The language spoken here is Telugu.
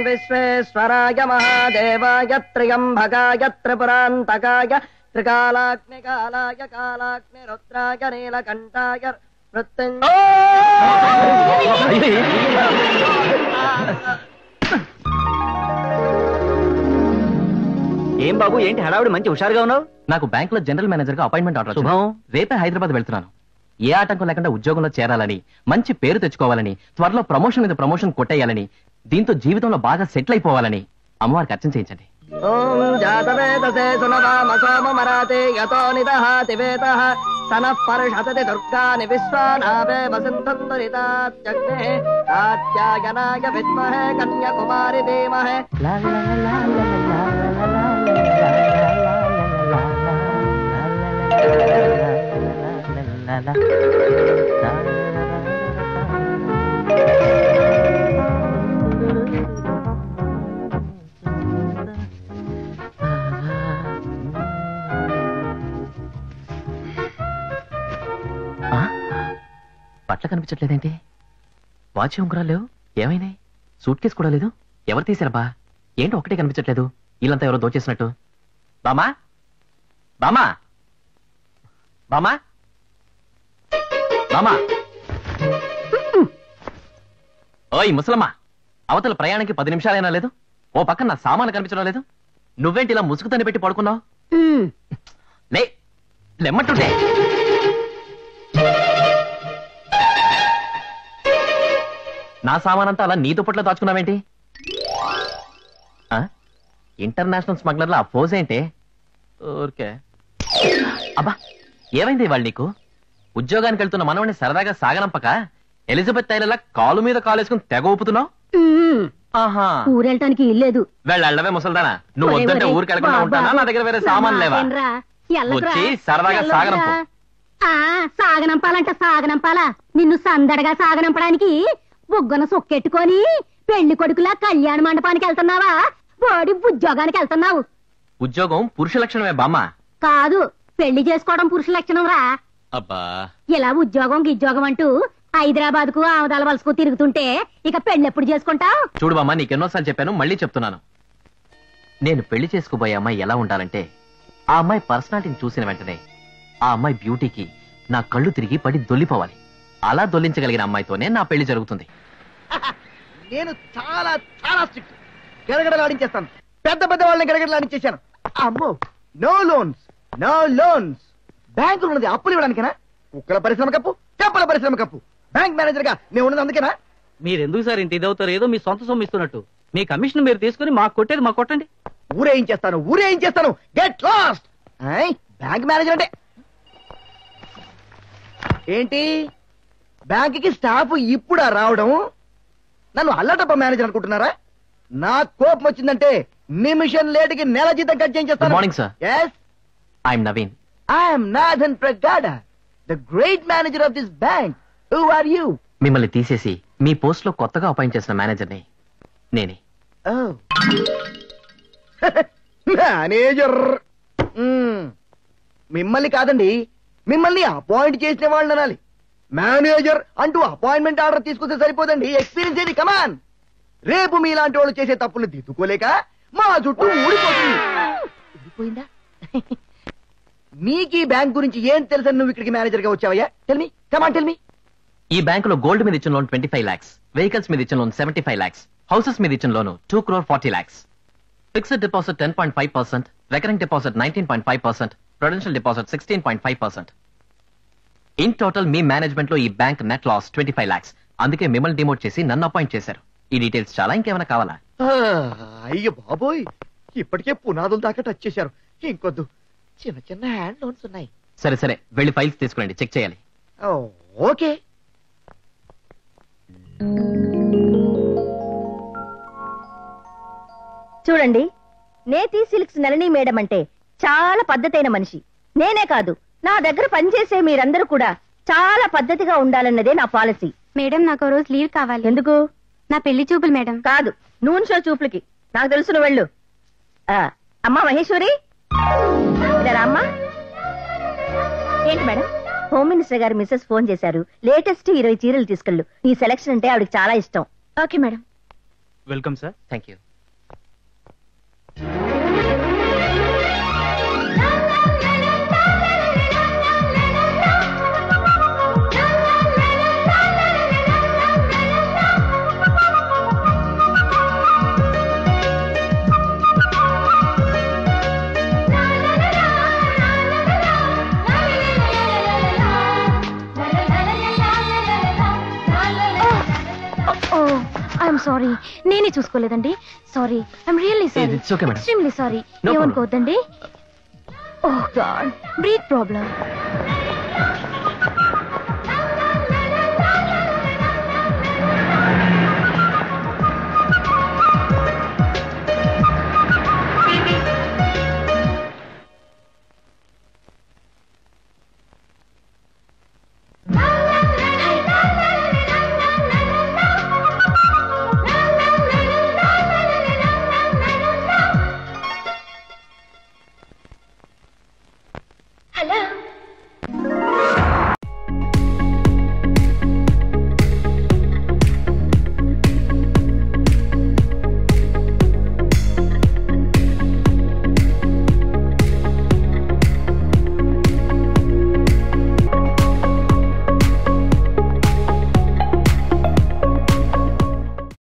విశ్వేశ్వరాయ మహాదేవాయ త్ర్యంబకాయ త్రిపురాంతకాయ త్రికాలాగ్నికాలాయ కాలాగ్ని రుద్రాయ నీలకంఠాయ ఏం బాబు ఏంటి హడావిడి మంచి హుషారుగా ఉన్నావు నాకు బ్యాంక్ లో జనరల్ మేనేజర్ గా అపాయింట్మెంట్ ఆర్డర్ శుభం రేపే హైదరాబాద్ వెళ్తున్నాను ఏ ఆటంకం లేకుండా ఉద్యోగంలో చేరాలని మంచి పేరు తెచ్చుకోవాలని త్వరలో ప్రమోషన్ మీద ప్రమోషన్ కొట్టేయాలని దీంతో జీవితంలో బాగా సెటిల్ అయిపోవాలని అమ్మవారికి అర్చన చేయించండి ఓం జాతవేదసే సునవామ సోమమరాతే యతో నిదహాతి వేదః సనః పర్షతతి దుర్గాని విశ్వానావే వసంతం దురితాత్యగ్నే కాత్యాయనాయ విద్మహే కన్యాకుమారి ధీమహే ఆ? బట్టలు కనిపించట్లేదేంటి వాచ్ ఉంగరాలు లేవు ఏమైనాయి సూట్ కేసు కూడా లేదు ఎవరు తీసారబ్బా ఏంటి ఒకటే కనిపించట్లేదు వీళ్ళంతా ఎవరో దోచేసినట్టు బామా బామా బామా బామా ఓయ్ ముసలమ్మ అవతల ప్రయాణానికి పది నిమిషాలైనా లేదు ఓ పక్కన నా సామాన్లు కనిపించడం లేదు నువ్వేంటి ఇలా ముసుగుతని పెట్టి పడుకున్నావు లే లెమ్మంటుంటే నా సామానంతా అలా నీ దుప్పట్లో దాచుకున్నావేంటి ఆ? ఇంటర్నేషనల్ స్మగ్లర్ల ఆ పోజ్ ఏంటి ఊరికే అబ్బా ఏమైంది ఇవాళ నీకు ఉద్యోగానికి వెళ్తున్న మనవని సరదాగా సాగనంపక ఎలిజబెత్ టైలర్లా కాలు మీద కాలేసుకుని తెగ ఊపుతున్నావు ఆహా ఊరెళ్ళటానికి ఇల్లేదు వెళ్ళవే ముసల్దానా నువ్వు వద్దంటే ఊరికి వెళ్ళకుండా ఉంటానా నా దగ్గర వేరే సామాన్ లేవా వచ్చి సరదాగా సాగనంపు ఆ సాగనంపాలంట సాగనంపాలా నిన్ను సందడగా సాగనంపడానికి బుగ్గన సొక్కెట్టుకొని పెళ్లి కొడుకులా కళ్యాణ మండపానికి వెళ్తున్నావా వాడి ఉద్యోగానికి వెళ్తున్నావు ఉద్యోగం పురుష లక్షణమే బామ్మ కాదు పెళ్లి చేసుకోవడం పురుష లక్షణం రా అబ్బా ఇలా ఉద్యోగం గిద్యోగం అంటూ హైదరాబాద్ కు ఆమదాల వలసకు తిరుగుతుంటే ఇక పెళ్ళెప్పుడు చేసుకుంటావు చూడు బామ్మ నీకెన్నోసార్లు చెప్పాను మళ్ళీ చెప్తున్నాను నేను పెళ్లి చేసుకోబోయే అమ్మాయి ఎలా ఉండాలంటే ఆ అమ్మాయి పర్సనాలిటీని చూసిన వెంటనే ఆ అమ్మాయి బ్యూటీకి నా కళ్ళు తిరిగి పడి దొల్లిపోవాలి అలా దొల్లించగలిగిన అమ్మాయితోనే నా పెళ్లి జరుగుతుంది నేను చాలా చాలా స్ట్రిక్ట్ గడగడలాడించేస్తాను పెద్ద పెద్ద వాళ్ళని గడగడలాడించేశాను అమ్మో నో లోన్స్ నో లోన్స్ బ్యాంకులు ఉన్నది అప్పులు ఇవ్వడానికేనా కుక్కల పరిశ్రమ కప్పు కప్పల పరిశ్రమ కప్పు బ్యాంక్ మేనేజర్ గా నేను ఉన్నది అందుకేనా మీరెందుకు సార్ ఇంత ఇదవుతారు ఏదో మీ సొంత సొమ్ము ఇస్తున్నట్టు మీ కమిషన్ మీరు తీసుకుని మాకు కొట్టేది మాకు కొట్టండి ఊరేయించేస్తాను ఊరేయించేస్తాను గెట్ లాస్ట్ బ్యాంక్ మేనేజర్ అంటే ఏంటి బ్యాంక్ కి స్టాఫ్ ఇప్పుడా రావడం నన్ను అల్లటప్ప మేనేజర్ అనుకుంటున్నారా నా కోపం వచ్చిందంటే నిమిషం లేటుకి నెల జీతం కట్ చేయించేస్తాను Good morning, sir. Yes I'm Naveen I'm Nathan Pragada the great manager of this bank who are you మిమ్మల్ని తీసేసి మీ పోస్ట్ లో కొత్తగా అపాయింట్ చేసిన మేనేజర్ని నేనే మేనేజర్ మ్మ్. మిమ్మల్ని కాదండి మిమ్మల్ని అపాయింట్ చేసిన వాళ్ళని అనాలి మేనేజర్ అంటూ అపాయింట్మెంట్ ఆర్డర్ తీసుకుంటే సరిపోదండి ఎక్స్పీరియన్స్ ఏంటి కమాన్ రేపు మీలాంటి వాళ్ళు చేసే తప్పులు దిద్దుకోలేక మా చుట్టూ ఊడిపోతుంది ఊడిపోయిందా మీకు ఈ బ్యాంక్ గురించి ఏం తెలుసని నువ్వు ఇక్కడికి మేనేజర్ గా వచ్చావయ్యా టెల్మి కమాన్ టెల్మి ఈ బ్యాంకులో గోల్డ్ మీద ఇచ్చిన loan twenty five lakhs vehicles మీద ఇచ్చిన loan seventy five lakhs houses మీద ఇచ్చిన loan two crore forty lakhs fixed deposit ten point five percent recurring deposit nineteen point five percent prudential deposit sixteen point five percent in total మీ మేనేజ్మెంట్ లో ఈ bank net loss twenty five lakhs అందుకే మిమ్మల్ని డిమోట్ చేసి నన్ను అపాయింట్ చేశారు ఈ డీటెయిల్స్ చాలా ఇంకేమైనా కావాలా ఆ, అయ్య బాబోయ్ ఇప్పటికే పునాదుల దాకా టచ్ చేశారు ఇంకొద్దు చిన్న చిన్న హ్యాండ్ లోన్స్ ఉన్నాయి సరే సరే వెళ్ళి ఫైల్స్ తీసుకురండి చెక్ చేయాలి ఓ, ఓకే చూడండి నేతి సిల్క్స్ నళిని మేడం అంటే చాలా పద్ధతైన మనిషి నేనే కాదు నా దగ్గర పనిచేసే మీరందరూ కూడా చాలా పద్ధతిగా ఉండాలన్నదే నా పాలసీ మేడం నాకు రోజు లీవ్ కావాలి ఎందుకు నా పెళ్లి చూపులు మేడం కాదు నూనె షో చూపులకి నాకు తెలుసు నువ్వు వెళ్ళు ఆ, అమ్మా మహేశ్వరి ఇలా రా అమ్మా ఏంటి మేడం హోమ్ మినిస్టర్ గారు మిస్సెస్ ఫోన్ చేశారు లేటెస్ట్ ఇరవై చీరలు తీసుకెళ్ళు నీ సెలక్షన్ అంటే ఆవిడకి చాలా ఇష్టం okay madam welcome sir thank you oh I'm sorry నేనే చూసుకోలేదండి sorry I'm really sorry It's okay, madam. Extremely sorry No problem. ఏమనుకోవద్దండి ఓ గాడ్ బ్రీత్ ప్రాబ్లం